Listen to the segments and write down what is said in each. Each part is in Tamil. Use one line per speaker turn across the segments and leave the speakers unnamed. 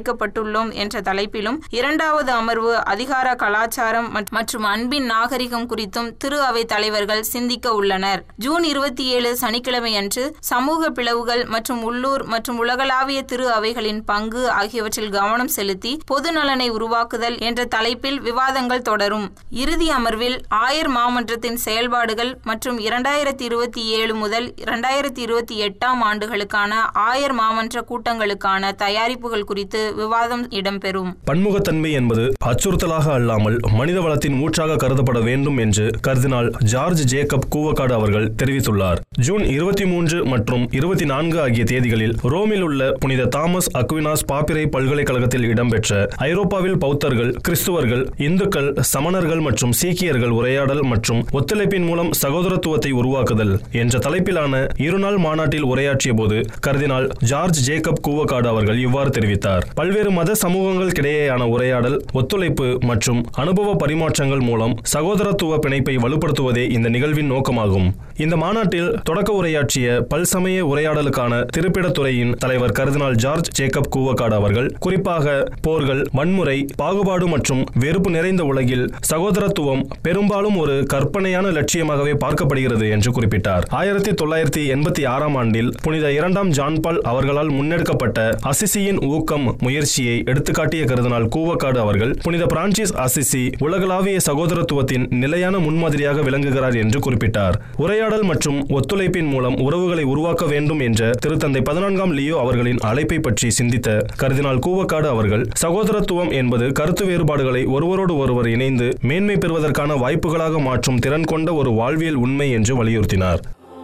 அழைக்கப்பட்டுள்ளோம் என்ற தலைப்பிலும் இரண்டாவது அமர்வு அதிகார கலாச்சாரம் மற்- மற்றும் அன்பின் நாகரிகம் குறித்தும் திரு அவை தலைவர்கள் சிந்திக்க உள்ளனர் ஜூன் இருபத்தி ஏழு சனிக்கிழமை அன்று சமூக பிளவுகள் மற்றும் உள்ளூர் மற்றும் உலகளாவிய திரு அவைகளின் பங்கு ஆகியவற்றில் கவனம் செலுத்தி பொது நலனை உருவாக்குதல் என்ற தலைப்பில் விவாதங்கள் தொடரும் இறுதி அமர்வில் ஆயர் மாமன்றத்தின் செயல்பாடுகள் மற்றும் இரண்டாயிரத்தி இருபத்தி ஏழு முதல் இரண்டாயிரத்தி இருபத்தி எட்டாம் ஆண்டுகளுக்கான ஆயர் மாமன்ற கூட்டங்களுக்கான தயாரிப்புகள் குறித்து விவாதம் இடம்பெறும்
பன்முகத்தன்மை என்பது அச்சுறுத்தலாக அல்லாமல் மனித வளத்தின் ஊற்றாக கருதப்பட வேண்டும் என்று கர்தினால் ஜார்ஜ் ஜேக்கப் கூவக்காடு அவர்கள் தெரிவித்துள்ளார் ஜூன் இருபத்தி மூன்று மற்றும் இருபத்தி நான்கு ஆகிய தேதிகளில் ரோமில் உள்ள புனித தாமஸ் அக்வினாஸ் பாப்பிரை பல்கலைக்கழகத்தில் இடம்பெற்ற ஐரோப்பாவில் பௌத்தர்கள் கிறிஸ்துவர்கள் இந்துக்கள் சமணர்கள் மற்றும் சீக்கியர்கள் உரையாடல் மற்றும் ஒத்துழைப்பின் மூலம் சகோதரத்துவத்தை உருவாக்குதல் என்ற தலைப்பிலான இருநாள் மாநாட்டில் உரையாற்றிய போது கர்தினால் ஜார்ஜ் ஜேக்கப் கூவக்காடு அவர்கள் இவ்வாறு தெரிவித்தார் பல்வேறு மத சமூகங்களுக்கிடையேயான உரையாடல் ஒத்துழைப்பு மற்றும் அனுபவ பரிமாற்றங்கள் மூலம் சகோதரத்துவ பிணைப்பை வலுப்படுத்துவதே இந்த நிகழ்வின் நோக்கமாகும் இந்த மாநாட்டில் தொடக்க உரையாற்றிய பல்சமய உரையாடலுக்கான திருப்பிடத்துறையின் தலைவர் கர்தினால் ஜார்ஜ் ஜேக்கப் கூவக்காடு அவர்கள் குறிப்பாக போர்கள் வன்முறை பாகுபாடு மற்றும் வெறுப்பு நிறைந்த உலகில் சகோதரத்துவம் பெரும்பாலும் ஒரு கற்பனையான லட்சியமாகவே பார்க்கப்படுகிறது என்று குறிப்பிட்டார் ஆயிரத்தி தொள்ளாயிரத்தி எண்பத்தி ஆறாம் ஆண்டில் புனித இரண்டாம் ஜான் பால் அவர்களால் முன்னெடுக்கப்பட்ட அசிசியின் ஊக்கம் முயற்சியை எடுத்துக்காட்டிய கருதினால் கூவக்காடு அவர்கள் புனித பிரான்சிஸ் அசிசி உலகளாவிய சகோதரத்துவத்தின் நிலையான முன்மாதிரியாக விளங்குகிறார் என்று குறிப்பிட்டார் உரையாடல் மற்றும் ஒத்துழைப்பின் மூலம் உறவுகளை உருவாக்க வேண்டும் என்ற திருத்தந்தை பதினான்காம் லியோ அவர்களின் அழைப்பை பற்றி சிந்தித்த கருதினால் கூவக்காடு அவர்கள் சகோதரத்துவம் என்பது கருத்து வேறுபாடுகளை ஒருவரோடு ஒருவர் இணைந்து மேன்மை பெறுவதற்கான வாய்ப்புகளாக மாற்றும் திறன் கொண்ட ஒரு வாழ்வியல் உண்மை என்று வலியுறுத்தினார்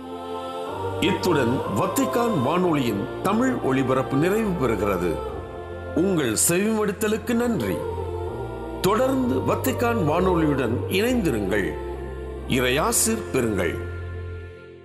இத்துடன் வத்திக்கான் வானொலியின் தமிழ் ஒளிபரப்பு நிறைவு பெறுகிறது உங்கள் செவிமடுத்தலுக்கு நன்றி தொடர்ந்து வத்திக்கான் வானொலியுடன் இணைந்திருங்கள் இறையாசிர் பெறுங்கள்